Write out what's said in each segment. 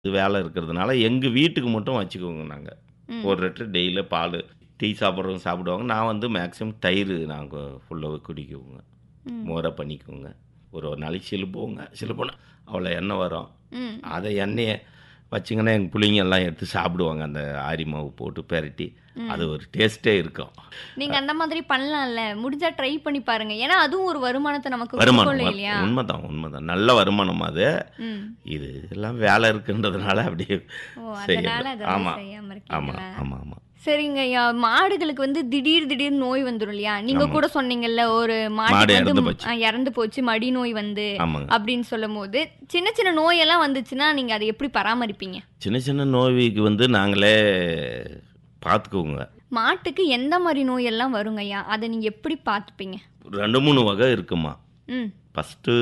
இது வேலை இருக்கிறதுனால எங்கள் வீட்டுக்கு மட்டும் வச்சுக்குவோங்க நாங்கள் ம். ஒரு லிட்டர் டெய்லி பால் டீ சாப்பிட்றவங்க சாப்பிடுவாங்க நான் வந்து மேக்ஸிமம் தயிர் நாங்கள் ஃபுல்லாகவே குடிக்குவோங்க ம். மோரை பண்ணிக்குவோங்க ஒரு ஒரு நாளைக்கு சிலுப்புவோங்க சிலுப்புனா அவ்வளோ எண்ணெய் வரும் ம். அதை எண்ணெயை வச்சிங்கன்னா எங்கள் பிள்ளைங்க எல்லாம் எடுத்து சாப்பிடுவாங்க அந்த ஆரி மாவு போட்டு பெரட்டி அது ஒரு டேஸ்ட்டே இருக்கும் நீங்க அந்த மாதிரி பண்ணலாம்ல முடிஞ்சா ட்ரை பண்ணி பாருங்க ஏன்னா அதுவும் ஒரு வருமானத்தை நமக்கு வருமானம் கொடுக்கும்ல வரு- இல்லையா உண்மைதான் உண்மைதான் நல்ல வருமானம் அது ம். இது எல்லாம் வேலை இருக்குன்றதுனால அப்படியே ஓ அதனால செய்யறது. அதெல்லாம் ஆமா. செய்யாம ஆமாம் இருக்கீங்களா ஆமாம் ஆமாம் சரிங்க ஐயா மாடுகளுக்கு வந்து திடீர் திடீர் நோய் வந்துரும் இல்லையா நீங்க ஆமா. கூட சொன்னீங்கல்ல ஒரு மாடு மாடு இறந்து வந்து போச்சு. ஆ, இறந்து போச்சு மடி நோய் வந்து ஆமாங்க அப்படின்னு சொல்லும் போது சின்ன சின்ன நோயெல்லாம் வந்துச்சுன்னா நீங்க அதை எப்படி பராமரிப்பீங்க சின்ன சின்ன நோய்க்கு வந்து நாங்களே பார்த்துக்குவோங்க மாட்டுக்கு எந்த மாதிரி நோயெல்லாம் வருங்க ஐயா அதை நீங்க எப்படி பார்த்துப்பீங்க ரெண்டு மூணு வகை இருக்குமா ம் ஃபஸ்ட்டு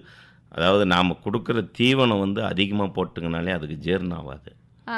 அதாவது நாம் கொடுக்குற தீவனம் வந்து அதிகமாக போட்டுங்கனாலே அதுக்கு ஜீரணம் ஆகாது ஆ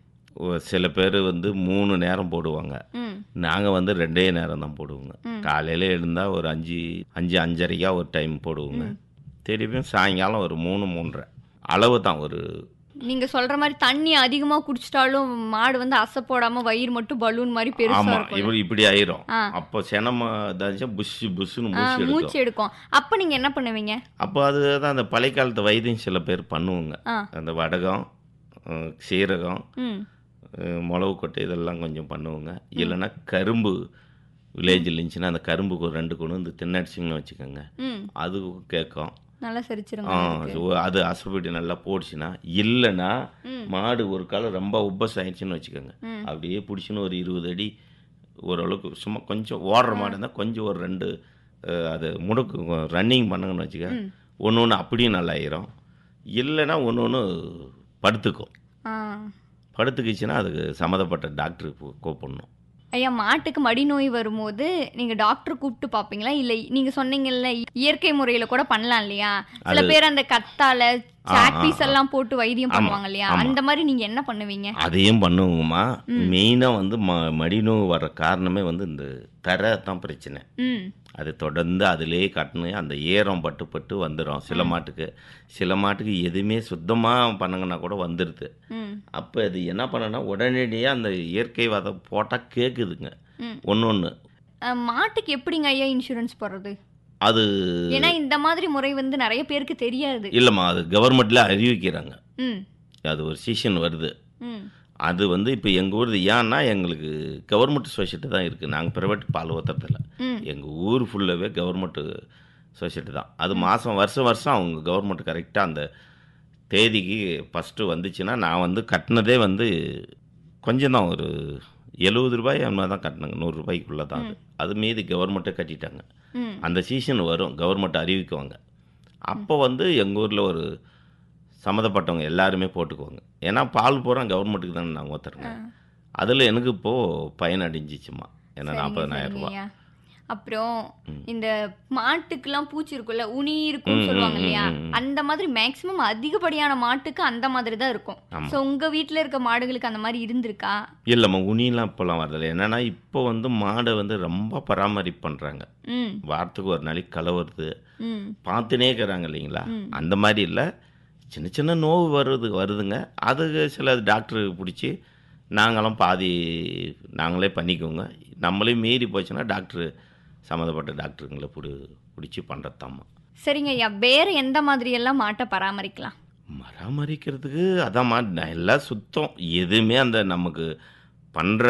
ஒ- சில பேர் வந்து மூணு நேரம் போடுவாங்க ம் நாங்கள் வந்து ரெண்டே நேரம் தான் போடுவோங்க ம். காலையில் எழுந்தால் ஒரு அஞ்சு அஞ்சு அஞ்சரைக்கா ஒரு டைம் போடுவோங்க திருப்பியும் சாயங்காலம் ஒரு மூணு மூன்றரை அளவு தான் ஒரு நீங்க சொல்ற மாதிரி தண்ணி அதிகமா குடிச்சிட்டாலும் மாடு வந்து அசை போடாம வயிறு மட்டும் பலூன் மாதிரி பெருசா ஆமாம் இருக்கும் இப்படி இப்படி ஆயிரும் ஆ. அப்போ செனமா இதாச்சும் புஷ் புஷ்ஷுன்னு ஆ, மூச்சு மூச்சு எடுக்கும் எடுக்கும் அப்ப நீங்க என்ன பண்ணுவீங்க அப்போ அதுதான் அந்த பழைய காலத்து வைத்தியம் சில பேர் பண்ணுவாங்க ஆ அந்த வடகம் அஹ், சீரகம் ம் அஹ், மிளகு கொட்டை இதெல்லாம் கொஞ்சம் பண்ணுவோங்க இல்லைன்னா கரும்பு வில்லேஜில் இருந்துச்சுன்னா அந்த கரும்புக்கு ஒரு ரெண்டு கொண்டு வந்து தின்னடிச்சிங்கன்னு வச்சுக்கோங்க ம் அது கேட்கும் நல்லா ஆ, சரிச்சிருங்க அதுக்கு. so அது அசைப்பட்டு நல்லா போடுச்சுன்னா இல்லைன்னா ம். மாடு ஒரு காலம் ரொம்ப உப்பஸ் ஆயிடுச்சுன்னு வச்சுக்கோங்க ம். அப்படியே பிடிச்சின்னு ஒரு இருபது அடி ஓரளவுக்கு சும்மா கொஞ்சம் ஓடுற மாடு இருந்தால் கொஞ்சம் ஒரு ரெண்டு அஹ், அது முடுக்கு ரன்னிங் பண்ணுங்கன்னு வச்சுக்க ம். ஒன்று ஒன்று அப்படியும் நல்லா ஆயிரும் இல்லைன்னா ஒன்று ஒன்று படுத்துக்கும் ஆ படுத்துக்கிச்சுன்னா அதுக்கு சம்மந்தப்பட்ட டாக்டருக்கு கூப்பிடணும் ஐயா மாட்டுக்கு மடி நோய் வரும்போது நீங்க டாக்டர் கூப்பிட்டு பாப்பீங்களா இல்ல நீங்க சொன்னீங்கல்ல இயற்கை முறையில கூட பண்ணலாம் இல்லையா சில அது- பேர் அந்த கத்தால ஆ, சாக்பீஸ் ஆ, ஆ. எல்லாம் போட்டு வைத்தியம் ஆமா, பண்ணுவாங்க இல்லையா ஆமா. அந்த மாதிரி நீங்க என்ன பண்ணுவீங்க அதையும் பண்ணுவோங்கம்மா மெயினாக வந்து ம மடிநோவு வர்ற காரணமே வந்து இந்த தரை தான் பிரச்சனை ம் அது தொடர்ந்து அதிலே கட்டணும் அந்த ஈரம் பட்டு பட்டு வந்துடும் சில மாட்டுக்கு சில மாட்டுக்கு எதுவுமே சுத்தமாக பண்ணுங்கன்னா கூட வந்துடுது ம் அப்போ அது என்ன பண்ணனா உடனடியாக அந்த இயற்கை வதம் போட்டால் கேட்குதுங்க ம். ஒன்று ஒன்று அஹ், மாட்டுக்கு எப்படிங்க ஐயா இன்சூரன்ஸ் போடுறது அது ஏன்னா இந்த மாதிரி முறை வந்து நிறைய பேருக்கு தெரியாது இல்லைம்மா அது கவர்மெண்ட்டில் அறிவிக்கிறாங்க ம் அது ஒரு சீசன் வருது ம் அது வந்து இப்போ எங்கள் ஊர் ஏன்னா எங்களுக்கு கவர்மெண்ட் சொசைட்டி தான் இருக்குது நாங்கள் ப்ரைவேட் பால் ஊற்றுறதில்ல ம் எங்கள் ஊர் ஃபுல்லாகவே கவர்மெண்ட்டு சொசைட்டி தான் அது மாதம் வருஷம் வருஷம் அவங்க கவர்மெண்ட் கரெக்டாக அந்த தேதிக்கு ஃபஸ்ட்டு வந்துச்சுன்னா நான் வந்து கட்டினதே வந்து கொஞ்சம் தான் ஒரு எழுபது ரூபாய் அந்த மாதிரி தான் கட்டினேங்க நூறுரூபாய்க்குள்ளே தான் அது அது மீதி கவர்மெண்ட்டே கட்டிட்டாங்க ம் அந்த சீசன் வரும் கவர்மெண்ட் அறிவிக்குவாங்க அப்போ வந்து எங்கள் ஊரில் ஒரு சம்மந்தப்பட்டவங்க எல்லாருமே போட்டுக்குவாங்க ஏன்னா பால் பூரா கவர்மெண்ட்டுக்கு தானே நாங்கள் ஊற்றுறோங்க அதில் எனக்கு இப்போது பயன் அடைஞ்சிச்சுமா ஏன்னா சரிங்க, நாற்பதனாயிரம் சரிங்க ரூபாய் ஐயா. அப்புறம் இந்த மாட்டுக்கெல்லாம் பூச்சி இருக்கும்ல உனி இருக்கும்னு ம், சொல்லுவாங்க ம், இல்லையா ம், ம். அந்த மாதிரி மேக்சிமம் அதிகப்படியான மாட்டுக்கு அந்த மாதிரி தான் இருக்கும் ஆமா. சோ உங்க வீட்ல இருக்க மாடுகளுக்கு அந்த மாதிரி இருந்திருக்கா இல்லைம்மா உனிலாம் இப்போலாம் வரதில்லை என்னன்னா இப்போ வந்து மாடை வந்து ரொம்ப பராமரிப்பு பண்ணுறாங்க ம் வாரத்துக்கு ஒரு நாளைக்கு களை வருது ம் பார்த்துனே இருக்கிறாங்க இல்லைங்களா அந்த மாதிரி இல்லை சின்ன சின்ன நோவு வருது வருதுங்க அதுக்கு சில டாக்டரு பிடிச்சி நாங்களும் பாதி நாங்களே பண்ணிக்குவோங்க நம்மளே மீறி போச்சுன்னா டாக்டரு சம்மந்தப்பட்ட டாக்டருங்களை பிடி பிடிச்சி பண்ணுறதாம்மா சரிங்க ஐயா வேற எந்த மாதிரி எல்லாம் மாட்டை பராமரிக்கலாம் பராமரிக்கிறதுக்கு அதாம்மா நான் எல்லாம் சுத்தம் எதுவுமே அந்த நமக்கு பண்ணுற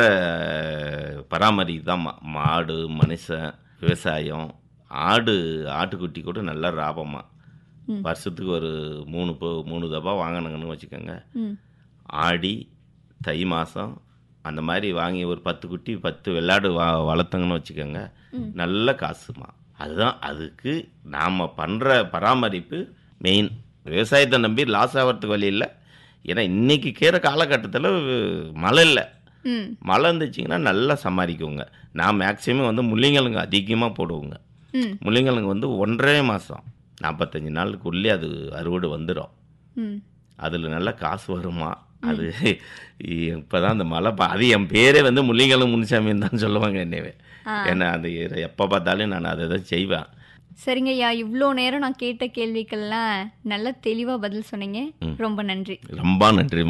பராமரிப்பு தான்மா மாடு மனுஷன் விவசாயம் ஆடு ஆட்டுக்குட்டி கூட நல்ல லாபமா ம். வருஷத்துக்கு ஒரு மூணு போ மூணு தபா வாங்கினாங்கன்னு வச்சுக்கோங்க ம் ஆடி தை மாதம் அந்த மாதிரி வாங்கி ஒரு பத்து குட்டி பத்து வெள்ளாடு வா வளர்த்தங்கன்னு வச்சுக்கோங்க நல்ல காசுமா அதுதான் அதுக்கு நாம் பண்ணுற பராமரிப்பு மெயின் விவசாயத்தை நம்பி லாஸ் ஆகிறதுக்கு வழி இல்லை ஏன்னா இன்றைக்கி கீர காலகட்டத்தில் மழை இல்லை ம் மழை இருந்துச்சிங்கன்னா நல்லா சமாளிக்குவோங்க நான் மேக்ஸிமம் வந்து முள்ளிங்கிழங்கு அதிகமாக போடுவோங்க ம் முள்ளிங்கிழங்கு வந்து ஒன்றரை மாதம் நாற்பத்தஞ்சு நாளுக்குள்ளே அது அறுவடை வந்துடும் ம் அதில் நல்ல காசு வருமா அது இப்போ தான் அந்த மழை பா அது என் பேரே வந்து முள்ளிங்கிழங்கு முனிசாமின்னு தான் சொல்லுவாங்க என்னவே ஆ. ஏன்னா அது எப்போ பார்த்தாலும் நான் அதை தான் செய்வேன் சரிங்க ஐயா இவ்வளோ நேரம் நான் கேட்ட கேள்விக்கெல்லாம் நல்ல தெளிவா பதில் சொன்னீங்க ரொம்ப நன்றி ரொம்ப நன்றி